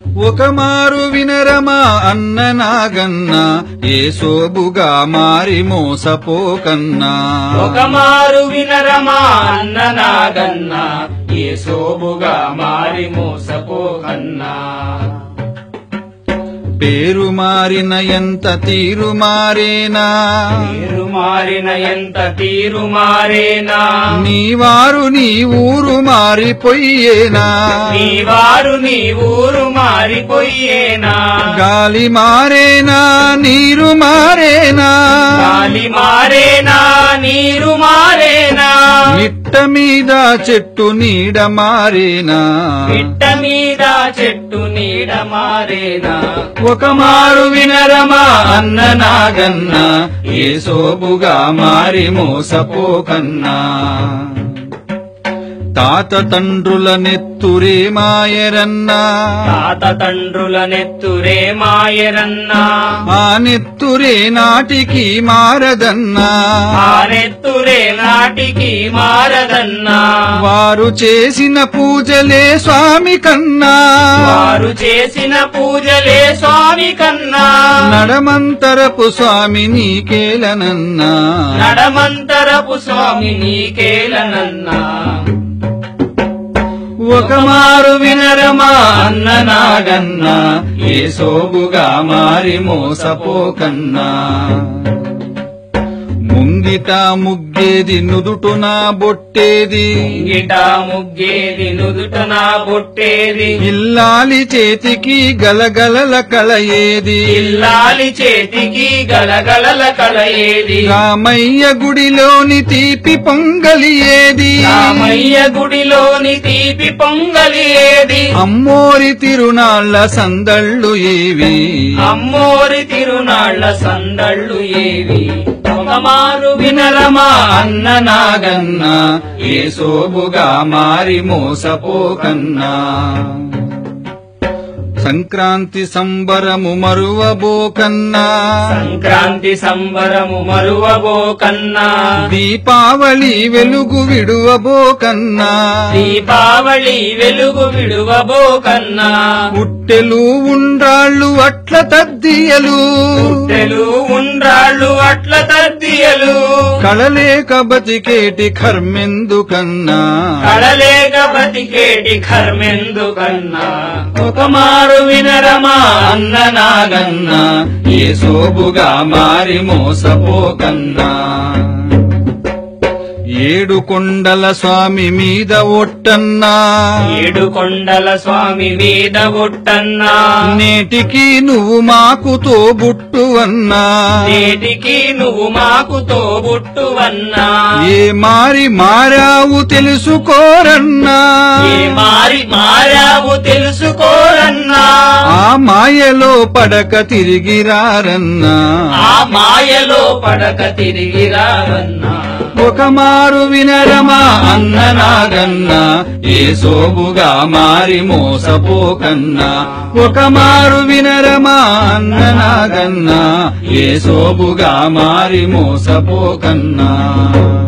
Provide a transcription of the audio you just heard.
ఒక మారు వినరమా అన్న నాగన్న ఏ సోబుగా మారి మోసపోకన్నా ఒక మారు వినరమా అన్న నాగన్న ఏ సోబుగా మారి మోసపోకన్నా పేరు మారిన ఎంత తీరు మారేనా తీరు మారిన ఎంత తీరు మారేనా నీ వారు నీ ఊరు మారిపోయేనా నీ వారు నీ ఊరు మారిపోయేనా గాలి మారేనా నీరు మారేనా గాలి మారేనా నీరు మారేనా మిట్ట మీద చెట్టు నీడ మారేనా పిట్ట మీద చెట్టు నీడ మారేనా ఒక మారు వినరమా అన్న నాగన్న ఏ సోబుగా మారి మోసపోకన్నా తాత తండ్రుల నెత్తురే మాయరన్నా తాత తండ్రుల నెత్తురే మాయరన్నా ఆ నెత్తురే నాటికి మారదన్నా ఆ నెత్తురే నాటికి మారదన్నా వారు చేసిన పూజలే స్వామి కన్నా వారు చేసిన పూజలే స్వామి కన్నా నడమంతరపు స్వామి నీకేలనన్నా నడమంతరపు స్వామి నీకేలనన్నా ఒక మారు వినరమా అన్న నాగన్న ఏ సోబుగా మారి మోసపోకన్నా ముంగిట ముగ్గేది నుదుటున బొట్టేది గిట ముగ్గేది నుదుటన బొట్టేది ఇల్లాలి చేతికి గలగలల కళయేది ఇల్లాలి చేతికి గలగలల కలయేది రామయ్య గుడిలోని తీపి పొంగలి ఏది రామయ్య గుడిలోని తీపి పొంగలి ఏది అమ్మోరి తిరునాళ్ళ సందళ్ళు ఏవి అమ్మోరి తిరునాళ్ల సందళ్ళు ఏవి ఒక మారు వినరమా అన్న నాగన్న ఏ సోబుగా మారి మోసపోకన్నా సంక్రాంతి సంబరము మరువబోకన్నా సంక్రాంతి సంబరము మరువబోకన్నా దీపావళి వెలుగు విడువబోకన్నా దీపావళి వెలుగు విడువబోకన్నా పుట్టెలు ఉండ్రాళ్ళు అట్ల తద్దియలు తెలు ఉండ్రాళ్ళు అట్ల తద్దియలు కళలేక బతికేటి కర్మెందుకన్నా కళలేక బతికేటి కర్మెందుకన్నా ఒక మారు వినరమా అన్న నాగన్న ఏ సోబుగా మారి మోసపోకన్నా ఏడు కొండల స్వామి మీద ఒట్టన్నా ఏడు కొండల స్వామి మీద ఒట్టన్నా నేటికి నువ్వు మాకు తోబుట్టు అన్నా నేటికి నువ్వు మాకు తోబుట్టువన్నా ఏ మారి మారావు తెలుసుకోరన్నా ఏ మారి మారావు తెలుసుకోరన్నా ఆ మాయలో పడక తిరిగిరారన్నా ఆ మాయలో పడక తిరిగి రావన్నా ఒక మారు వినరమా అన్న నాగన్న ఏ సోబుగా మారి మోసపోకన్నా ఒక మారు వినరమా అన్న నాగన్న ఏ సోబుగా మారి మోసపోకన్నా